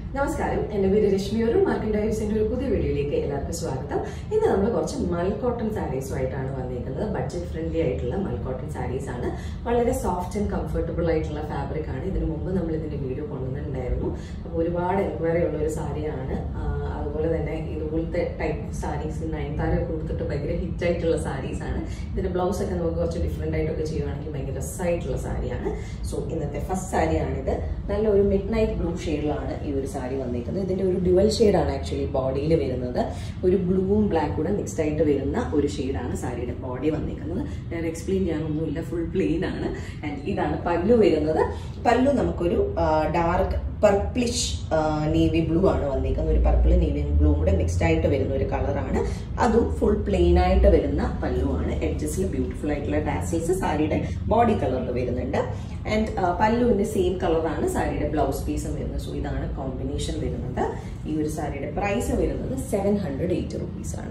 നമസ്കാരം എന്റെ പേര് രശ്മി ഒരു മാർക്കറ്റ് ഡൈവ്സിന്റെ ഒരു പുതിയ വീഡിയോയിലേക്ക് എല്ലാവർക്കും സ്വാഗതം ഇന്ന് നമ്മൾ കുറച്ച് മൽ കോട്ടൺ സാരീസുമായിട്ടാണ് വന്നിരിക്കുന്നത് ബഡ്ജറ്റ് ഫ്രണ്ട്ലി ആയിട്ടുള്ള മൽ കോട്ടൺ സാരീസ് ആണ് വളരെ സോഫ്റ്റ് ആൻഡ് കംഫർട്ടബിൾ ആയിട്ടുള്ള ഫാബ്രിക് ആണ് ഇതിനു മുമ്പ് നമ്മൾ ഇതിന്റെ വീഡിയോ കൊണ്ടുവന്നിട്ടുണ്ടായിരുന്നു അപ്പോൾ ഒരുപാട് എൻക്വയറി ഉള്ള ഒരു സാരിയാണ് ആ, അതുപോലെ തന്നെ ഇതുപോലത്തെ ടൈപ്പ് സാരീസ് നയൻതാര കൊടുത്തിട്ട് ഭയങ്കര ഹിറ്റ് ആയിട്ടുള്ള സാരീസ് ആണ് ഇതിന്റെ ബ്ലൗസ് ഒക്കെ നമുക്ക് കുറച്ച് ഡിഫറെന്റ് ആയിട്ടൊക്കെ ചെയ്യുവാണെങ്കിൽ ഭയങ്കര രസമായിട്ടുള്ള സാരിയാണ് സോ ഇന്നത്തെ ഫസ്റ്റ് സാരിയാണിത് നല്ല ഒരു മിഡ് നൈറ്റ് ബ്ലൂ ഷെയ്ഡിലാണ് ഈ ഒരു സാരി വന്നിരിക്കുന്നത് ഇതിന്റെ ഒരു ഡുവൽ ഷെയ്ഡാണ് ആക്ച്വലി ബോഡിയിൽ വരുന്നത് ഒരു ബ്ലൂവും ബ്ലാക്കും കൂടെ മിക്സ്ഡ് ആയിട്ട് വരുന്ന ഒരു ഷെയ്ഡാണ് സാരിയുടെ ബോഡി വന്നിരിക്കുന്നത് ഞാൻ എക്സ്പ്ലെയിൻ ചെയ്യാനൊന്നുമില്ല ഫുൾ പ്ലെയിൻ ആണ് ആൻഡ് ഇതാണ് പല്ലു വരുന്നത് പല്ലു നമുക്കൊരു ഡാർക്ക് പർപ്പിളിഷ് നേവി ബ്ലൂ ആണ് വന്നിരിക്കുന്നത് ഒരു പർപ്പിൾ നേവി ബ്ലൂ കൂടെ മിക്സ്ഡ് ആയിട്ട് വരുന്ന ഒരു കളറാണ് അതും ഫുൾ പ്ലെയിൻ ആയിട്ട് വരുന്ന പല്ലുവാണ് എഡ്ജസിൽ ബ്യൂട്ടിഫുൾ ആയിട്ടുള്ള ടാസിൽസ് സാരിയുടെ ബോഡി കളറിൽ വരുന്നുണ്ട് ആൻഡ് പല്ലുവിന്റെ സെയിം കളറാണ് സാരിയുടെ ബ്ലൗസ് പീസും വരുന്നത് സോ ഇതാണ് കോമ്പിനേഷൻ വരുന്നത് ഈ ഒരു സാരിയുടെ പ്രൈസ് വരുന്നത് സെവൻ ഹൺഡ്രഡ് എയ്റ്റി റുപ്പീസ് ആണ്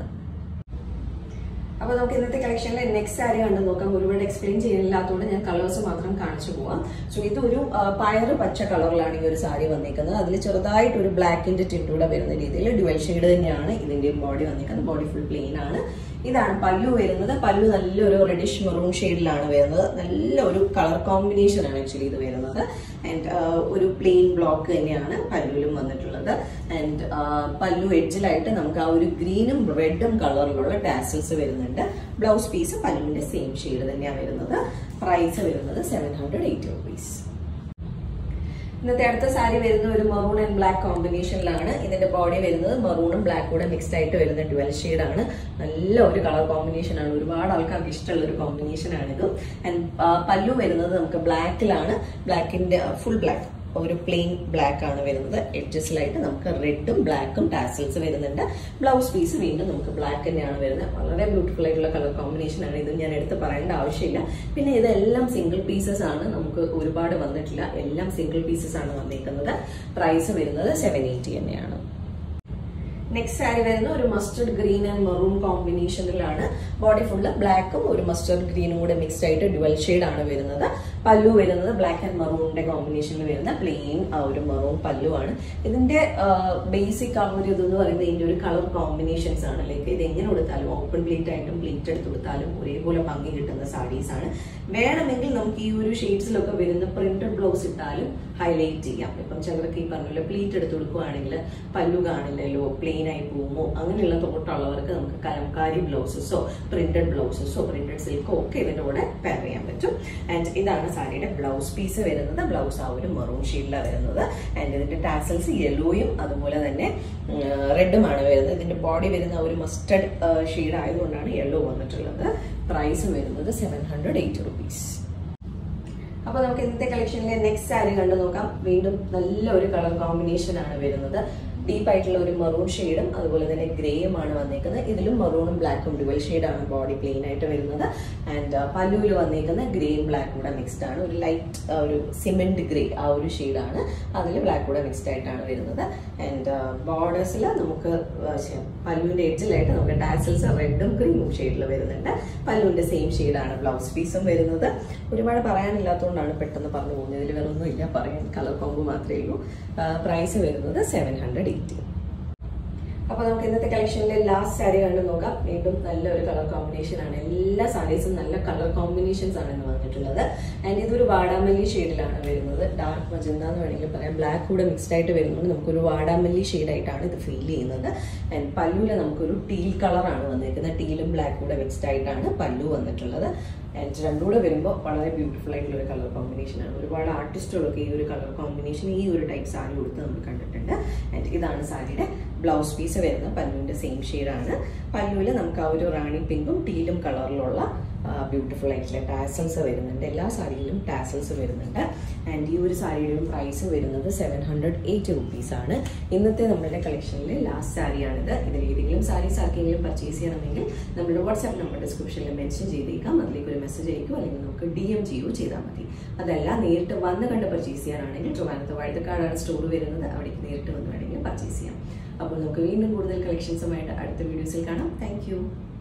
അപ്പൊ നമുക്ക് ഇന്നത്തെ കളക്ഷനിലെ നെക്സ്റ്റ് സാരി കണ്ടു നോക്കാം ഒരുപാട് എക്സ്പ്ലെയിൻ ചെയ്യാനില്ലാത്തതുകൊണ്ട് ഞാൻ കളേഴ്സ് മാത്രം കാണിച്ചു പോവാം സോ ഇത് ഒരു ആ, പയറ് പച്ച കളറിലാണ് ഈ ഒരു സാരി വന്നിരിക്കുന്നത് അതിൽ ചെറുതായിട്ട് ഒരു ബ്ലാക്കിന്റെ ടിൻറ്റൂടെ വരുന്ന രീതിയിൽ ഡുവൽ ഷെയ്ഡ് തന്നെയാണ് ഇതിന്റെ ബോഡി വന്നിരിക്കുന്നത് ബോഡി ഫുൾ പ്ലെയിൻ ആണ് ഇതാണ് പല്ലു വരുന്നത് പല്ലു നല്ലൊരു റെഡിഷ് മെറൂൺ ഷെയ്ഡിലാണ് വരുന്നത് നല്ല ഒരു കളർ കോമ്പിനേഷൻ ആണ് ആക്ച്വലി ഇത് വരുന്നത് ആൻഡ് ഒരു പ്ലെയിൻ ബ്ലോക്ക് തന്നെയാണ് പല്ലുവിലും വന്നിട്ടുള്ളത് ആൻഡ് പല്ലു എഡ്ജിലായിട്ട് നമുക്ക് ആ ഒരു ഗ്രീനും റെഡും കളറിലുള്ള ടാസൽസ് വരുന്നുണ്ട് ബ്ലൗസ് പീസ് പല്ലുവിന്റെ സെയിം ഷെയ്ഡ് തന്നെയാണ് വരുന്നത് പ്രൈസ് വരുന്നത് സെവൻ ഹൺഡ്രഡ് എയ്റ്റി റുപ്പീസ് ഇന്നത്തെ അടുത്ത സാരി വരുന്ന ഒരു മറൂൺ ആൻഡ് ബ്ലാക്ക് കോമ്പിനേഷനിലാണ് ഇതിന്റെ ബോഡി വരുന്നത് മറൂണും ബ്ലാക്കും കൂടെ മിക്സ്ഡ് ആയിട്ട് വരുന്ന ഡുവൽ ഷെയ്ഡ് ആണ് നല്ല ഒരു കളർ കോമ്പിനേഷൻ ആണ് ഒരുപാട് ആൾക്കാർക്ക് ഇഷ്ടമുള്ള ഒരു കോമ്പിനേഷൻ ആണ് ഇത് ആൻഡ് പല്ലു വരുന്നത് നമുക്ക് ബ്ലാക്കിലാണ് ബ്ലാക്കിന്റെ ഫുൾ ബ്ലാക്ക് ഒരു പ്ലെയിൻ ബ്ലാക്ക് ആണ് വരുന്നത് എഡ്ജസിലായിട്ട് നമുക്ക് റെഡും ബ്ലാക്കും ടാസൽസ് വരുന്നുണ്ട് ബ്ലൗസ് പീസ് വീണ്ടും നമുക്ക് ബ്ലാക്ക് തന്നെയാണ് വരുന്നത് വളരെ ബ്യൂട്ടിഫുൾ ആയിട്ടുള്ള കളർ കോമ്പിനേഷൻ ആണ് ഇത് ഞാൻ എടുത്ത് പറയേണ്ട ആവശ്യമില്ല പിന്നെ ഇതെല്ലാം സിംഗിൾ പീസസ് ആണ് നമുക്ക് ഒരുപാട് വന്നിട്ടില്ല എല്ലാം സിംഗിൾ പീസസ് ആണ് വന്നിരിക്കുന്നത് പ്രൈസ് വരുന്നത് സെവൻ എയ്റ്റി തന്നെയാണ് നെക്സ്റ്റ് സാരി വരുന്ന ഒരു മസ്റ്റർഡ് ഗ്രീൻ ആൻഡ് മെറൂൺ കോമ്പിനേഷനിലാണ് ബോഡി ഫുള്ള് ബ്ലാക്കും ഒരു മസ്റ്റർഡ് ഗ്രീനും കൂടെ മിക്സ്ഡ് ആയിട്ട് ഡുവൽ ഷെയ്ഡ് ആണ് വരുന്നത് പല്ലു വരുന്നത് ബ്ലാക്ക് ആൻഡ് മെറൂണിന്റെ കോമ്പിനേഷനിൽ വരുന്ന പ്ലെയിൻ ആ ഒരു മെറൂൺ പല്ലു ആണ് ഇതിന്റെ ബേസിക് ആ ഒരു ഇതെന്ന് പറയുന്നത് ഇതിന്റെ ഒരു കളർ കോമ്പിനേഷൻസ് ആണ് ലൈക്ക് ഇത് എങ്ങനെ കൊടുത്താലും ഓപ്പൺ പ്ലേറ്റ് ആയിട്ടും പ്ലേറ്റ് എടുത്ത് കൊടുത്താലും ഒരേപോലെ ഭംഗി കിട്ടുന്ന സാരീസ് ആണ് വേണമെങ്കിൽ നമുക്ക് ഈ ഒരു ഷെയ്ഡ്സിലൊക്കെ വരുന്ന പ്രിന്റഡ് ബ്ലൗസ് ഇട്ടാലും ഹൈലൈറ്റ് ചെയ്യാം ഇപ്പം ചിലർക്ക് ഈ പറഞ്ഞ പ്ലീറ്റ് എടുത്ത് കൊടുക്കുവാണെങ്കിൽ പല്ലു കാണില്ലല്ലോ പ്ലെയിൻ ആയി പോകുമോ അങ്ങനെയുള്ള തോട്ടുള്ളവർക്ക് നമുക്ക് കലംകാരി ബ്ലൗസസോ പ്രിന്റഡ് ബ്ലൗസസോ പ്രിന്റഡ് സിൽക്കോ ഒക്കെ ഇതിന്റെ കൂടെ പെയർ ചെയ്യാൻ പറ്റും ആൻഡ് ഇതാണ് സാരിയുടെ ബ്ലൗസ് പീസ് വരുന്നത് ബ്ലൗസ് ആ ഒരു മെറൂൺ ഷെയ്ഡിലാണ് വരുന്നത് ആൻഡ് ഇതിന്റെ ടാസൽസ് യെല്ലോയും അതുപോലെ തന്നെ റെഡുമാണ് വരുന്നത് ഇതിന്റെ ബോഡി വരുന്ന ആ ഒരു മസ്റ്റർഡ് ഷെയ്ഡ് ആയതുകൊണ്ടാണ് യെല്ലോ വന്നിട്ടുള്ളത് പ്രൈസ് വരുന്നത് സെവൻ ഹൺഡ്രഡ് എയ്റ്റി റുപ്പീസ് അപ്പൊ നമുക്ക് ഇന്നത്തെ കളക്ഷനിലെ നെക്സ്റ്റ് സാരി കണ്ടു നോക്കാം വീണ്ടും നല്ല ഒരു കളർ കോമ്പിനേഷൻ ആണ് വരുന്നത് ഡീപ്പ് ആയിട്ടുള്ള ഒരു മറൂൺ ഷെയ്ഡും അതുപോലെ തന്നെ ഗ്രേയും ആണ് വന്നേക്കുന്നത് ഇതിലും മറൂണും ബ്ലാക്കും ഡുവൽ ആണ് ബോഡി പ്ലെയിൻ ആയിട്ട് വരുന്നത് ആൻഡ് പല്ലുവിൽ വന്നേക്കുന്ന ഗ്രേയും ബ്ലാക്കും കൂടെ മിക്സ്ഡ് ആണ് ഒരു ലൈറ്റ് ഒരു സിമെന്റ് ഗ്രേ ആ ഒരു ഷെയ്ഡാണ് അതിൽ ബ്ലാക്ക് കൂടെ മിക്സ്ഡ് ആയിട്ടാണ് വരുന്നത് ആൻഡ് ബോർഡേഴ്സിൽ നമുക്ക് പല്ലുവിന്റെ എഡ്ജിലായിട്ട് നമുക്ക് ടാസൽസ് റെഡും ക്രീമും ഷെയ്ഡിൽ വരുന്നുണ്ട് പല്ലുവിന്റെ സെയിം ഷെയ്ഡാണ് ബ്ലൗസ് പീസും വരുന്നത് ഒരുപാട് പറയാനില്ലാത്തതുകൊണ്ടാണ് പെട്ടെന്ന് പറഞ്ഞു പോകുന്നത് ഇതിൽ വേറെ ഒന്നുമില്ല പറയാൻ കളർ കോമ്പ് മാത്രമേ ഉള്ളൂ പ്രൈസ് വരുന്നത് സെവൻ ഹൺഡ്രഡ് എയ്റ്റി അപ്പൊ നമുക്ക് ഇന്നത്തെ കളക്ഷനിലെ ലാസ്റ്റ് സാരി കണ്ടു നോക്കാം വീണ്ടും നല്ലൊരു കളർ കോമ്പിനേഷൻ ആണ് എല്ലാ സാരീസും നല്ല കളർ കോമ്പിനേഷൻസ് ആണ് ഇന്ന് വന്നിട്ടുള്ളത് ആൻഡ് ഇതൊരു വാടാമല്ലി ഷെയ്ഡിലാണ് വരുന്നത് ഡാർക്ക് മജന്ത എന്ന് വേണമെങ്കിൽ പറയാം ബ്ലാക്ക് കൂടെ മിക്സ്ഡ് ആയിട്ട് വരുന്നുണ്ട് നമുക്കൊരു വാടാമല്ലി ആയിട്ടാണ് ഇത് ഫീൽ ചെയ്യുന്നത് ആൻഡ് പല്ലുവിൽ നമുക്കൊരു ടീൽ കളറാണ് വന്നിരിക്കുന്നത് ടീലും ബ്ലാക്ക് കൂടെ മിക്സ്ഡ് ആയിട്ടാണ് പല്ലു വന്നിട്ടുള്ളത് ആൻഡ് രണ്ടും കൂടെ വരുമ്പോൾ വളരെ ബ്യൂട്ടിഫുൾ ആയിട്ടുള്ള ഒരു കളർ കോമ്പിനേഷൻ ആണ് ഒരുപാട് ആർട്ടിസ്റ്റുകളൊക്കെ ഈ ഒരു കളർ കോമ്പിനേഷൻ ഈ ഒരു ടൈപ്പ് സാരി കൊടുത്ത് നമ്മൾ കണ്ടിട്ടുണ്ട് ആൻഡ് ഇതാണ് സാരിയുടെ ബ്ലൗസ് പീസ് വരുന്നത് പല്ലുവിന്റെ സെയിം ആണ് പല്ലുവിൽ നമുക്ക് ആ ഒരു റാണി പിങ്കും ടീലും കളറിലുള്ള ബ്യൂട്ടിഫുൾ ആയിട്ടുള്ള ടാസൽസ് വരുന്നുണ്ട് എല്ലാ സാരിയിലും ടാസൽസ് വരുന്നുണ്ട് ആൻഡ് ഈ ഒരു സാരിയുടെയും പ്രൈസ് വരുന്നത് സെവൻ ഹൺഡ്രഡ് എയ്റ്റി റുപ്പീസ് ആണ് ഇന്നത്തെ നമ്മുടെ കളക്ഷനിലെ ലാസ്റ്റ് സാരിയാണിത് ഇതിൽ ഏതെങ്കിലും സാരീസ് ആർക്കെങ്കിലും പർച്ചേസ് ചെയ്യണമെങ്കിൽ നമ്മുടെ വാട്സാപ്പ് നമ്പർ ഡിസ്ക്രിപ്ഷനിൽ മെൻഷൻ ചെയ്തേക്കാം അതിലേക്ക് ഒരു മെസ്സേജ് അയക്കും അല്ലെങ്കിൽ നമുക്ക് ഡി എം ചെയ്യുകയോ ചെയ്താൽ മതി അതല്ല നേരിട്ട് വന്ന് കണ്ട് പർച്ചേസ് ചെയ്യാനാണെങ്കിൽ ട്രിവാൻഡ്രത്ത് വഴുതക്കാടാണ് സ്റ്റോർ വരുന്നത് അവിടേക്ക് നേരിട്ട് വന്ന് വേണമെങ്കിൽ പർച്ചേസ് ചെയ്യാം അപ്പോൾ നമുക്ക് വീണ്ടും കൂടുതൽ കളക്ഷൻസുമായിട്ട് അടുത്ത വീഡിയോസിൽ കാണാം താങ്ക്